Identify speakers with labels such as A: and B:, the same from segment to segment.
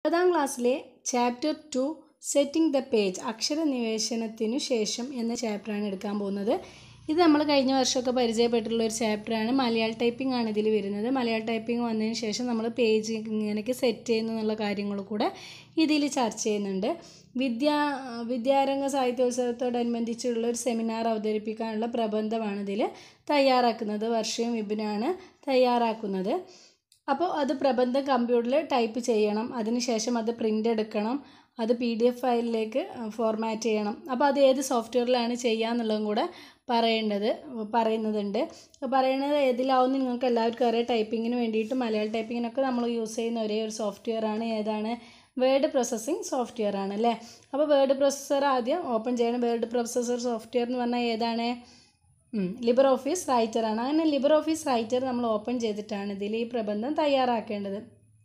A: ഒമ്പതാം ക്ലാസ്സിലെ chapter two setting the page അക്ഷരനിവേശനത്തിനു ശേഷം എന്ന ചാപ്റ്ററാണ് എടുക്കാൻ പോകുന്നത് ഇത് നമ്മൾ കഴിഞ്ഞ വർഷമൊക്കെ പരിചയപ്പെട്ടിട്ടുള്ള ഒരു ചാപ്റ്ററാണ് മലയാള ടൈപ്പിംഗ് ആണ് ഇതിൽ വരുന്നത് മലയാള ടൈപ്പിംഗ് വന്നതിന് ശേഷം നമ്മൾ പേജ് ഇങ്ങനെയൊക്കെ സെറ്റ് ചെയ്യുന്നു എന്നുള്ള കാര്യങ്ങൾ കൂടെ ഇതിൽ ചർച്ച ചെയ്യുന്നുണ്ട് വിദ്യാ വിദ്യാരംഗ സാഹിത്യോത്സവത്തോടനുബന്ധിച്ചുള്ള ഒരു സെമിനാർ അവതരിപ്പിക്കാനുള്ള പ്രബന്ധമാണ് ഇതിൽ തയ്യാറാക്കുന്നത് വർഷയും വിപിനാണ് തയ്യാറാക്കുന്നത് അപ്പോൾ അത് പ്രബന്ധം കമ്പ്യൂട്ടറിൽ ടൈപ്പ് ചെയ്യണം അതിനുശേഷം അത് പ്രിൻ്റ് എടുക്കണം അത് പി ഡി എഫ് ഫയലിലേക്ക് ഫോർമാറ്റ് ചെയ്യണം അപ്പോൾ അത് ഏത് സോഫ്റ്റ്വെയറിലാണ് ചെയ്യുക എന്നുള്ളതും കൂടെ പറയേണ്ടത് പറയുന്നതുണ്ട് പറയുന്നത് ഏതിലാവും നിങ്ങൾക്ക് എല്ലാവർക്കും അറിയാം ടൈപ്പിങ്ങിന് വേണ്ടിയിട്ട് മലയാളം ടൈപ്പിങ്ങിനൊക്കെ നമ്മൾ യൂസ് ചെയ്യുന്ന ഒരേ ഒരു സോഫ്റ്റ്വെയർ ആണ് ഏതാണ് വേർഡ് പ്രോസസ്സിങ് സോഫ്റ്റ്വെയർ ആണ് അല്ലേ അപ്പോൾ വേർഡ് പ്രോസസ്സർ ആദ്യം ഓപ്പൺ ചെയ്യണം വേർഡ് പ്രോസസ്സർ സോഫ്റ്റ്വെയർ എന്ന് പറഞ്ഞാൽ ഏതാണ് ലിബർ ഓഫീസ് റൈറ്റർ ആണ് അങ്ങനെ ലിബർ ഓഫീസ് റൈറ്റർ നമ്മൾ ഓപ്പൺ ചെയ്തിട്ടാണ് ഇതിൽ ഈ പ്രബന്ധം തയ്യാറാക്കേണ്ടത്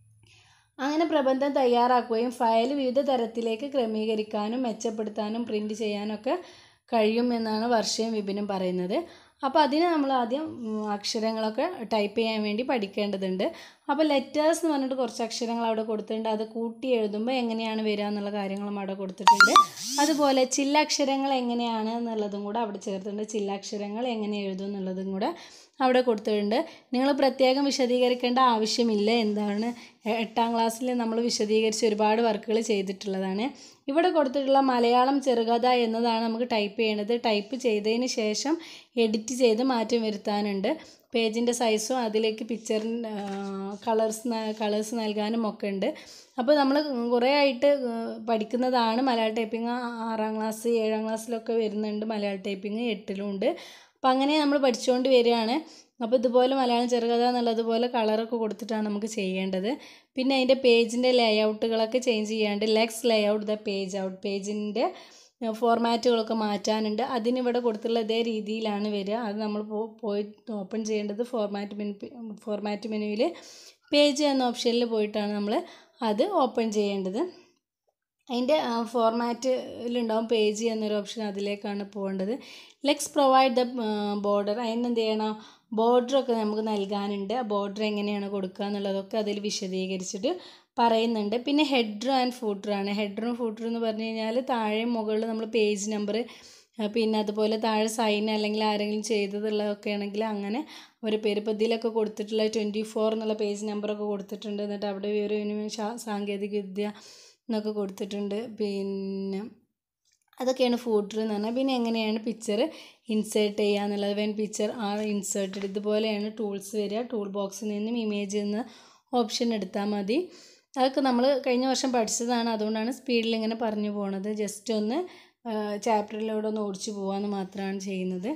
A: അങ്ങനെ പ്രബന്ധം തയ്യാറാക്കുകയും ഫയൽ വിവിധ തരത്തിലേക്ക് ക്രമീകരിക്കാനും മെച്ചപ്പെടുത്താനും പ്രിൻ്റ് ചെയ്യാനൊക്കെ കഴിയുമെന്നാണ് വർഷയും വിപിനും പറയുന്നത് അപ്പോൾ അതിന് നമ്മൾ ആദ്യം അക്ഷരങ്ങളൊക്കെ ടൈപ്പ് ചെയ്യാൻ വേണ്ടി പഠിക്കേണ്ടതുണ്ട് അപ്പോൾ ലെറ്റേഴ്സ് എന്ന് പറഞ്ഞിട്ട് കുറച്ച് അക്ഷരങ്ങൾ അവിടെ കൊടുത്തിട്ടുണ്ട് അത് കൂട്ടി എഴുതുമ്പോൾ എങ്ങനെയാണ് വരിക എന്നുള്ള കാര്യങ്ങളും അവിടെ കൊടുത്തിട്ടുണ്ട് അതുപോലെ ചില്ലക്ഷരങ്ങൾ എങ്ങനെയാണ് എന്നുള്ളതും കൂടെ അവിടെ ചേർത്തിട്ടുണ്ട് ചില്ലക്ഷരങ്ങൾ എങ്ങനെ എഴുതും എന്നുള്ളതും കൂടെ അവിടെ കൊടുത്തിട്ടുണ്ട് നിങ്ങൾ പ്രത്യേകം വിശദീകരിക്കേണ്ട ആവശ്യമില്ല എന്താണ് എട്ടാം ക്ലാസ്സിൽ നമ്മൾ വിശദീകരിച്ച് ഒരുപാട് വർക്കുകൾ ചെയ്തിട്ടുള്ളതാണ് ഇവിടെ കൊടുത്തിട്ടുള്ള മലയാളം ചെറുകഥ എന്നതാണ് നമുക്ക് ടൈപ്പ് ചെയ്യേണ്ടത് ടൈപ്പ് ചെയ്തതിന് ശേഷം എഡിറ്റ് ചെയ്ത് മാറ്റം വരുത്താനുണ്ട് പേജിൻ്റെ സൈസും അതിലേക്ക് പിക്ചറിൻ്റെ കളേഴ്സ് കളേഴ്സ് നൽകാനും ഒക്കെ ഉണ്ട് അപ്പോൾ നമ്മൾ കുറേ ആയിട്ട് പഠിക്കുന്നതാണ് മലയാള ടൈപ്പിംഗ് ആറാം ക്ലാസ് ഏഴാം ക്ലാസ്സിലൊക്കെ വരുന്നുണ്ട് മലയാള ടൈപ്പിംഗ് എട്ടിലും ഉണ്ട് അപ്പോൾ അങ്ങനെ നമ്മൾ പഠിച്ചുകൊണ്ട് വരികയാണ് അപ്പോൾ ഇതുപോലെ മലയാളം ചെറുകഥ എന്നുള്ളതുപോലെ കളറൊക്കെ കൊടുത്തിട്ടാണ് നമുക്ക് ചെയ്യേണ്ടത് പിന്നെ അതിൻ്റെ പേജിൻ്റെ ലേഔട്ടുകളൊക്കെ ചേഞ്ച് ചെയ്യാണ്ട് let's layout the page out പേജിൻ്റെ ഫോർമാറ്റുകളൊക്കെ മാറ്റാനുണ്ട് അതിനിവിടെ കൊടുത്തുള്ള ഇതേ രീതിയിലാണ് വരിക അത് നമ്മൾ പോയി ഓപ്പൺ ചെയ്യേണ്ടത് ഫോർമാറ്റ് മെനു ഫോർമാറ്റ് മെനുവിൽ പേജ് എന്ന ഓപ്ഷനിൽ പോയിട്ടാണ് നമ്മൾ അത് ഓപ്പൺ ചെയ്യേണ്ടത് അതിൻ്റെ ഫോർമാറ്റിലുണ്ടാവും പേജ് എന്നൊരു ഓപ്ഷൻ അതിലേക്കാണ് പോകേണ്ടത് ലെക്സ് പ്രൊവൈഡ് ദ ബോർഡർ അതിന് എന്ത് ചെയ്യണം ബോർഡറൊക്കെ നമുക്ക് നൽകാനുണ്ട് ആ ബോർഡർ എങ്ങനെയാണ് കൊടുക്കുക എന്നുള്ളതൊക്കെ അതിൽ വിശദീകരിച്ചിട്ട് പറയുന്നുണ്ട് പിന്നെ ഹെഡർ ആൻഡ് ഫൂട്ടറാണ് ഹെഡറും ഫൂട്ടറും എന്ന് പറഞ്ഞു കഴിഞ്ഞാൽ താഴെ മുകളിൽ നമ്മൾ പേജ് നമ്പർ പിന്നെ അതുപോലെ താഴെ സൈൻ അല്ലെങ്കിൽ ആരെങ്കിലും ചെയ്തതുള്ളതൊക്കെ ആണെങ്കിൽ അങ്ങനെ ഒരു പേര് ഇപ്പോൾ ഇതിലൊക്കെ കൊടുത്തിട്ടുള്ള ട്വൻറ്റി ഫോർ എന്നുള്ള പേജ് നമ്പറൊക്കെ കൊടുത്തിട്ടുണ്ട് എന്നിട്ട് അവിടെ വിവരവിനിമയ സാങ്കേതിക വിദ്യ എന്നൊക്കെ കൊടുത്തിട്ടുണ്ട് പിന്നെ അതൊക്കെയാണ് ഫൂട്ടർ എന്ന് പറഞ്ഞാൽ പിന്നെ എങ്ങനെയാണ് പിക്ചർ ഇൻസേർട്ട് ചെയ്യുക എന്നുള്ളത് വെൻ പിക്ചർ ആർ ഇൻസേർട്ടഡ് ഇതുപോലെയാണ് ടൂൾസ് വരിക ടൂൾ ബോക്സിൽ നിന്നും ഇമേജ് നിന്ന് ഓപ്ഷൻ എടുത്താൽ മതി അതൊക്കെ നമ്മൾ കഴിഞ്ഞ വർഷം പഠിച്ചതാണ് അതുകൊണ്ടാണ് സ്പീഡിൽ ഇങ്ങനെ പറഞ്ഞു പോണത് ജസ്റ്റ് ഒന്ന് ചാപ്റ്ററിലൂടെ ഒന്ന് ഓടിച്ചു പോകാമെന്ന് മാത്രമാണ് ചെയ്യുന്നത്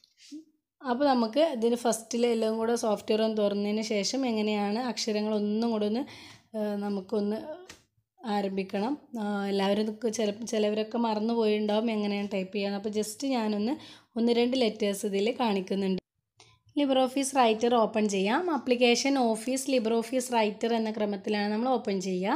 A: അപ്പോൾ നമുക്ക് ഇതിന് ഫസ്റ്റിൽ എല്ലാം കൂടെ സോഫ്റ്റ്വെയർ ഒന്ന് തുറന്നതിന് ശേഷം എങ്ങനെയാണ് അക്ഷരങ്ങൾ ഒന്നും കൂടെ ഒന്ന് നമുക്കൊന്ന് ആരംഭിക്കണം എല്ലാവരും ചില ചിലവരൊക്കെ മറന്നു പോയിട്ടുണ്ടാവും എങ്ങനെയാണ് ടൈപ്പ് ചെയ്യാൻ അപ്പോൾ ജസ്റ്റ് ഞാനൊന്ന് ഒന്ന് രണ്ട് ലെറ്റേഴ്സ് ഇതിൽ കാണിക്കുന്നുണ്ട് ലിബർ ഓഫീസ് റൈറ്റർ ഓപ്പൺ ചെയ്യാം application office Libre Office Writer എന്ന ക്രമത്തിലാണ് നമ്മൾ ഓപ്പൺ ചെയ്യുക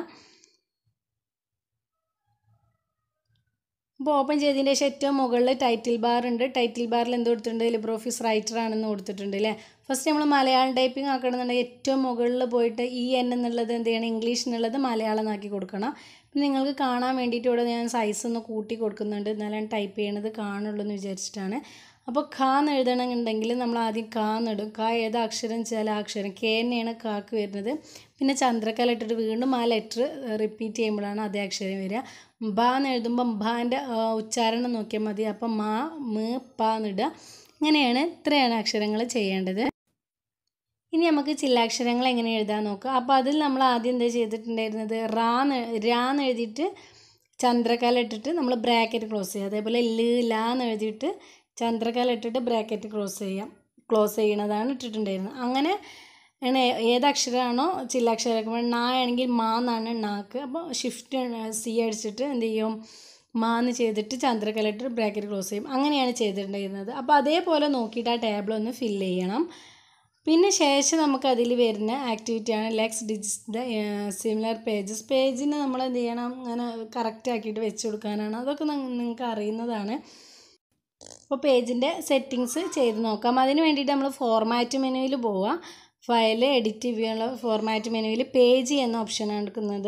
A: അപ്പോൾ ഓപ്പൺ ചെയ്തതിൻ്റെ ശേഷം ഏറ്റവും മുകളിൽ ടൈറ്റിൽ ബാർ ഉണ്ട് ടൈറ്റിൽ ബാറിൽ എന്ത് കൊടുത്തിട്ടുണ്ട് ലിബർ ഓഫീസ് റൈറ്റർ ആണെന്ന് കൊടുത്തിട്ടുണ്ട് അല്ലേ ഫസ്റ്റ് നമ്മൾ മലയാളം ടൈപ്പിംഗ് ആക്കണമെന്നുണ്ടെങ്കിൽ ഏറ്റവും മുകളിൽ പോയിട്ട് ഇ എൻ എന്നുള്ളത് എന്ത് ചെയ്യണം ഇംഗ്ലീഷ് എന്നുള്ളത് മലയാളം ആക്കി കൊടുക്കണം പിന്നെ നിങ്ങൾക്ക് കാണാൻ വേണ്ടിയിട്ട് ഇവിടെ ഞാൻ സൈസ് ഒന്ന് കൂട്ടി കൊടുക്കുന്നുണ്ട് എന്നാലാണ് ടൈപ്പ് ചെയ്യണത് കാണുള്ളൂ എന്ന് വിചാരിച്ചിട്ടാണ് അപ്പോൾ ഖ എന്ന് എഴുതണമെന്നുണ്ടെങ്കിൽ നമ്മൾ ആദ്യം കാ എന്നിടും ക ഏത് അക്ഷരം ചില അക്ഷരം കെ തന്നെയാണ് കാക്ക് വരുന്നത് പിന്നെ ചന്ദ്രക്കല ഇട്ടിട്ട് വീണ്ടും ആ ലെറ്റർ റിപ്പീറ്റ് ചെയ്യുമ്പോഴാണ് അതേ അക്ഷരം വരിക ബ എന്ന് എഴുതുമ്പോൾ ബാൻ്റെ ഉച്ചാരണം നോക്കിയാൽ മതി അപ്പം മാ മ് പ എന്നിടുക ഇങ്ങനെയാണ് ഇത്രയാണ് അക്ഷരങ്ങൾ ചെയ്യേണ്ടത് ഇനി നമുക്ക് ചില്ലാക്ഷരങ്ങൾ എങ്ങനെ എഴുതാൻ നോക്കാം അപ്പോൾ അതിൽ നമ്മൾ ആദ്യം എന്താ ചെയ്തിട്ടുണ്ടായിരുന്നത് റാന്ന് രാന്ന് എഴുതിയിട്ട് ചന്ദ്രക്കല ഇട്ടിട്ട് നമ്മൾ ബ്രാക്കറ്റ് ക്ലോസ് ചെയ്യുക അതേപോലെ ല് ലാ എന്ന് എഴുതിയിട്ട് ചന്ദ്രക്കല ഇട്ടിട്ട് ബ്രാക്കറ്റ് ക്ലോസ് ചെയ്യാം ക്ലോസ് ചെയ്യണതാണ് ഇട്ടിട്ടുണ്ടായിരുന്നത് അങ്ങനെ ആണ് ഏത് അക്ഷരമാണോ ചില്ലാക്ഷരം നാ ആണെങ്കിൽ മാ എന്നാണ് നാക്ക് അപ്പോൾ ഷിഫ്റ്റ് സി അടിച്ചിട്ട് എന്ത് ചെയ്യും മാന്ന് ചെയ്തിട്ട് ചന്ദ്രക്കല ഇട്ട് ബ്രാക്കറ്റ് ക്ലോസ് ചെയ്യും അങ്ങനെയാണ് ചെയ്തിട്ടുണ്ടായിരുന്നത് അപ്പോൾ അതേപോലെ നോക്കിയിട്ട് ആ ടേബിൾ ഒന്ന് ഫില്ല് ചെയ്യണം പിന്നെ ശേഷം നമുക്ക് അതിൽ വരുന്ന ആക്ടിവിറ്റിയാണ് let's design the similar pages പേജിന് നമ്മൾ എന്ത് ചെയ്യണം അങ്ങനെ കറക്റ്റ് ആക്കിയിട്ട് വെച്ച് കൊടുക്കാനാണ് അതൊക്കെ നിങ്ങൾക്ക് അറിയുന്നതാണ് അപ്പോൾ പേജിൻ്റെ സെറ്റിങ്സ് ചെയ്ത് നോക്കാം അതിന് വേണ്ടിയിട്ട് നമ്മൾ ഫോർമാറ്റ് മെനുവിൽ പോവുക ഫയൽ എഡിറ്റ് ചെയ്യാനുള്ള ഫോർമാറ്റ് മെനുവിൽ പേജ് എന്ന ഓപ്ഷനാണ് എടുക്കുന്നത്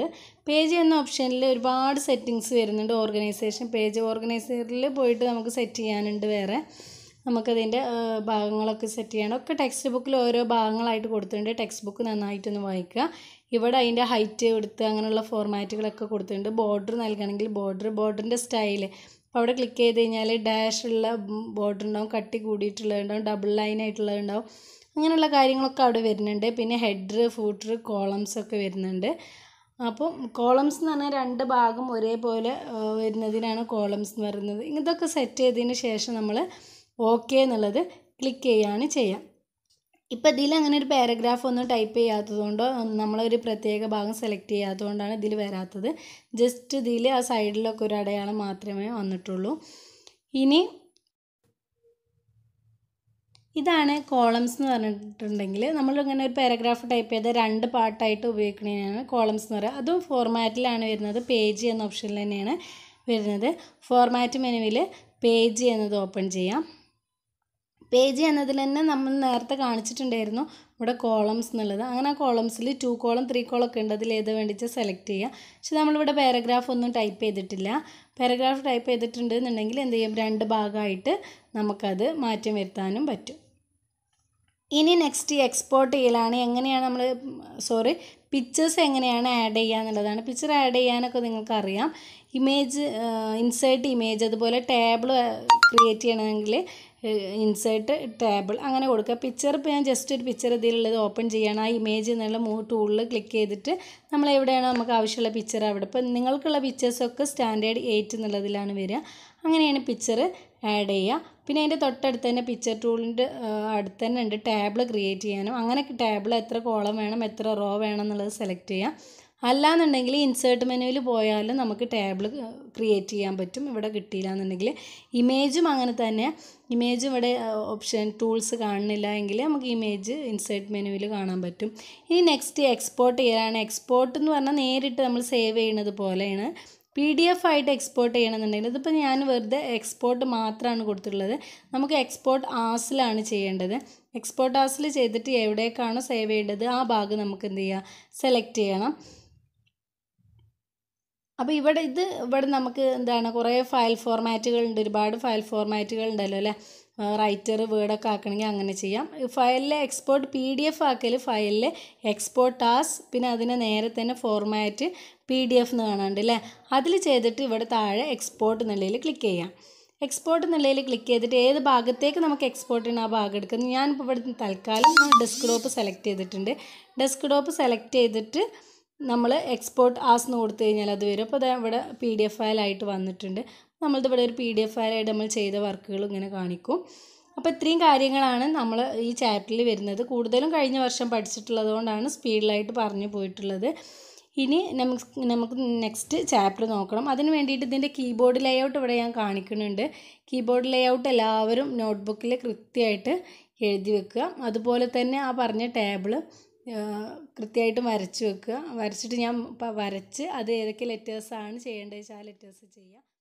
A: പേജ് എന്ന ഓപ്ഷനിൽ ഒരുപാട് സെറ്റിങ്സ് വരുന്നുണ്ട് ഓർഗനൈസേഷൻ പേജ് ഓർഗനൈസറിൽ പോയിട്ട് നമുക്ക് സെറ്റ് ചെയ്യാനുണ്ട് വേറെ നമുക്കതിൻ്റെ ആ, ഭാഗങ്ങളൊക്കെ സെറ്റ് ചെയ്യണം ഒക്കെ ടെക്സ്റ്റ് ബുക്കിൽ ഓരോ ഭാഗങ്ങളായിട്ട് കൊടുത്തിട്ടുണ്ട് ടെക്സ്റ്റ് ബുക്ക് നന്നായിട്ടൊന്ന് വായിക്കുക ഇവിടെ അതിൻ്റെ ഹൈറ്റ് കൊടുത്ത് അങ്ങനെയുള്ള ഫോർമാറ്റുകളൊക്കെ കൊടുത്തിട്ടുണ്ട് ബോർഡർ നൽകണമെങ്കിൽ ബോർഡർ ബോർഡറിൻ്റെ സ്റ്റൈല് അപ്പോൾ അവിടെ ക്ലിക്ക് ചെയ്ത് കഴിഞ്ഞാൽ ഡാഷ് ഉള്ള ബോർഡർ ഉണ്ടാവും കട്ടി കൂടിയിട്ടുള്ളത് ഉണ്ടാവും ഡബിൾ ലൈൻ ആയിട്ടുള്ളത് ഉണ്ടാവും അങ്ങനെയുള്ള കാര്യങ്ങളൊക്കെ അവിടെ വരുന്നുണ്ട് പിന്നെ ഹെഡർ ഫൂട്ടർ കോളംസ് ഒക്കെ വരുന്നുണ്ട് അപ്പം കോളംസ് എന്ന് പറഞ്ഞാൽ രണ്ട് ഭാഗം ഒരേപോലെ ആ, വരുന്നതിനാണ് കോളംസ് എന്ന് പറയുന്നത് ഇതൊക്കെ സെറ്റ് ചെയ്തതിന് ശേഷം നമ്മൾ ഓക്കെ എന്നുള്ളത് ക്ലിക്ക് ചെയ്യുകയാണ് ചെയ്യുക ഇപ്പം ഇതിൽ അങ്ങനെ ഒരു പാരഗ്രാഫ് ഒന്നും ടൈപ്പ് ചെയ്യാത്തതുകൊണ്ടോ നമ്മളൊരു പ്രത്യേക ഭാഗം സെലക്ട് ചെയ്യാത്തതുകൊണ്ടാണ് ഇതിൽ വരാത്തത് ജസ്റ്റ് ഇതിൽ ആ സൈഡിലൊക്കെ ഒരു അടയാളം മാത്രമേ വന്നിട്ടുള്ളൂ ഇനി ഇതാണ് കോളംസ് എന്ന് പറഞ്ഞിട്ടുണ്ടെങ്കിൽ നമ്മളിങ്ങനെ ഒരു പാരഗ്രാഫ് ടൈപ്പ് ചെയ്ത രണ്ട് പാർട്ടായിട്ട് ഉപയോഗിക്കുന്നതിനാണ് കോളംസ് എന്ന് പറയുക അതും ഫോർമാറ്റിലാണ് വരുന്നത് പേജ് എന്ന ഓപ്ഷനിൽ തന്നെയാണ് വരുന്നത് ഫോർമാറ്റ് മെനുവിൽ പേജ് എന്നത് ഓപ്പൺ ചെയ്യാം പേജ് എന്നതിൽ തന്നെ നമ്മൾ നേരത്തെ കാണിച്ചിട്ടുണ്ടായിരുന്നു ഇവിടെ കോളംസ് എന്നുള്ളത് അങ്ങനെ ആ കോളംസിൽ ടു കോളം ത്രീ കോളം ഒക്കെ ഉണ്ട് അതിൽ ഏത് വേണ്ടിച്ച് സെലക്ട് ചെയ്യുക പക്ഷെ നമ്മളിവിടെ പാരഗ്രാഫ് ഒന്നും ടൈപ്പ് ചെയ്തിട്ടില്ല പാരഗ്രാഫ് ടൈപ്പ് ചെയ്തിട്ടുണ്ട് എന്നുണ്ടെങ്കിൽ എന്ത് ചെയ്യും രണ്ട് ഭാഗമായിട്ട് നമുക്കത് മാറ്റം വരുത്താനും പറ്റും ഇനി നെക്സ്റ്റ് എക്സ്പോർട്ട് ചെയ്യലാണ് എങ്ങനെയാണ് നമ്മൾ സോറി പിക്ചേഴ്സ് എങ്ങനെയാണ് ആഡ് ചെയ്യുക എന്നുള്ളതാണ് പിക്ചർ ആഡ് ചെയ്യാനൊക്കെ നിങ്ങൾക്കറിയാം ഇമേജ് ഇൻസേർട്ട് ഇമേജ് അതുപോലെ ടേബിൾ ക്രിയേറ്റ് ചെയ്യണമെങ്കിൽ ഇൻസേർട്ട് ടേബിൾ അങ്ങനെ കൊടുക്കുക പിക്ചർ ഇപ്പോൾ ഞാൻ ജസ്റ്റ് ഒരു പിക്ചർ ഇതിലുള്ളത് ഓപ്പൺ ചെയ്യണം ആ ഇമേജ് എന്നുള്ള മൂ ടൂളിൽ ക്ലിക്ക് ചെയ്തിട്ട് നമ്മൾ എവിടെയാണോ നമുക്ക് ആവശ്യമുള്ള പിക്ചർ അവിടെ ഇപ്പം നിങ്ങൾക്കുള്ള പിക്ചേഴ്സൊക്കെ സ്റ്റാൻഡേർഡ് എയ്റ്റ് എന്നുള്ളതിലാണ് വരിക അങ്ങനെയാണ് പിക്ചർ ആഡ് ചെയ്യുക പിന്നെ അതിൻ്റെ തൊട്ടടുത്ത് തന്നെ പിക്ചർ ടൂളിൻ്റെ അടുത്ത് തന്നെ ഉണ്ട് ടാബിൾ ക്രിയേറ്റ് ചെയ്യാനും അങ്ങനെ ടാബിൾ എത്ര കോളം വേണം എത്ര റോ വേണം എന്നുള്ളത് സെലക്ട് ചെയ്യാം അല്ലാന്നുണ്ടെങ്കിൽ ഇൻസേർട്ട് മെനുവിൽ പോയാലും നമുക്ക് ടേബിൾ ക്രിയേറ്റ് ചെയ്യാൻ പറ്റും ഇവിടെ കിട്ടിയില്ല എന്നുണ്ടെങ്കിൽ ഇമേജും അങ്ങനെ തന്നെ ഇമേജ് ഇവിടെ ഓപ്ഷൻ ടൂൾസ് കാണുന്നില്ല എങ്കിൽ നമുക്ക് ഇമേജ് ഇൻസേർട്ട് മെനുവിൽ കാണാൻ പറ്റും ഇനി നെക്സ്റ്റ് എക്സ്പോർട്ട് ചെയ്യലാണ് എക്സ്പോർട്ട് എന്ന് പറഞ്ഞാൽ നേരിട്ട് നമ്മൾ സേവ് ചെയ്യുന്നത് പോലെയാണ് പി ഡി എഫ് ആയിട്ട് എക്സ്പോർട്ട് ചെയ്യണമെന്നുണ്ടെങ്കിൽ ഇതിപ്പോൾ ഞാൻ വെറുതെ എക്സ്പോർട്ട് മാത്രമാണ് കൊടുത്തിട്ടുള്ളത് നമുക്ക് എക്സ്പോർട്ട് ആസിലാണ് ചെയ്യേണ്ടത് എക്സ്പോർട്ട് ആസിൽ ചെയ്തിട്ട് എവിടേക്കാണോ സേവ് ചെയ്യേണ്ടത് ആ ഭാഗം നമുക്ക് എന്ത് ചെയ്യുക സെലക്ട് ചെയ്യണം അപ്പോൾ ഇവിടെ ഇത് ഇവിടെ നമുക്ക് എന്താണ് കുറേ ഫയൽ ഫോർമാറ്റുകളുണ്ട് ഒരുപാട് ഫയൽ ഫോർമാറ്റുകൾ ഉണ്ടല്ലോ അല്ലേ റൈറ്റർ വേർഡൊക്കെ ആക്കണമെങ്കിൽ അങ്ങനെ ചെയ്യാം ഫയലിൽ എക്സ്പോർട്ട് പി ഡി എഫ് ആക്കൽ ഫയലിൽ എക്സ്പോർട്ട് ആസ് പിന്നെ അതിന് നേരെ തന്നെ ഫോർമാറ്റ് പി ഡി എഫ് എന്ന് കാണാണ്ട് അല്ലേ അതിൽ ചെയ്തിട്ട് ഇവിടെ താഴെ എക്സ്പോർട്ട് എന്നുള്ളതിൽ ക്ലിക്ക് ചെയ്യാം എക്സ്പോർട്ട് എന്നുള്ളതിൽ ക്ലിക്ക് ചെയ്തിട്ട് ഏത് ഭാഗത്തേക്ക് നമുക്ക് എക്സ്പോർട്ട് ചെയ്യണം ആ ഭാഗം എടുക്കുന്നത് ഞാനിപ്പോൾ ഇവിടെ തൽക്കാലം ഡെസ്ക്ടോപ്പ് സെലക്ട് ചെയ്തിട്ടുണ്ട് ഡെസ്ക്ടോപ്പ് സെലക്ട് ചെയ്തിട്ട് നമ്മൾ എക്സ്പോർട്ട് ആസ് എന്ന് കൊടുത്തു കഴിഞ്ഞാൽ അത് വരും അപ്പോൾ അത് ഇവിടെ പി ഡി എഫ് ഫയലായിട്ട് വന്നിട്ടുണ്ട് നമ്മളിത് ഇവിടെ ഒരു പി ഡി എഫ് ഫയലായിട്ട് നമ്മൾ ചെയ്ത വർക്കുകൾ ഇങ്ങനെ കാണിക്കും അപ്പോൾ ഇത്രയും കാര്യങ്ങളാണ് നമ്മൾ ഈ ചാപ്റ്ററിൽ വരുന്നത് കൂടുതലും കഴിഞ്ഞ വർഷം പഠിച്ചിട്ടുള്ളത് കൊണ്ടാണ് സ്പീഡിലായിട്ട് പറഞ്ഞു പോയിട്ടുള്ളത് ഇനി നമുക്ക് നമുക്ക് നെക്സ്റ്റ് ചാപ്റ്റർ നോക്കണം അതിന് വേണ്ടിയിട്ട് ഇതിൻ്റെ കീബോർഡ് ലേഔട്ട് ഇവിടെ ഞാൻ കാണിക്കുന്നുണ്ട് കീബോർഡ് ലേഔട്ട് എല്ലാവരും നോട്ട്ബുക്കിൽ കൃത്യമായിട്ട് എഴുതി വെക്കുക അതുപോലെ തന്നെ ആ പറഞ്ഞ ടേബിള് കൃത്യമായിട്ട് വരച്ച് വെക്കുക വരച്ചിട്ട് ഞാൻ പ- വരച്ച് അത് ഏതൊക്കെ ലെറ്റേഴ്സാണ് ചെയ്യേണ്ടത് വെച്ചാൽ ആ ലെറ്റേഴ്സ് ചെയ്യുക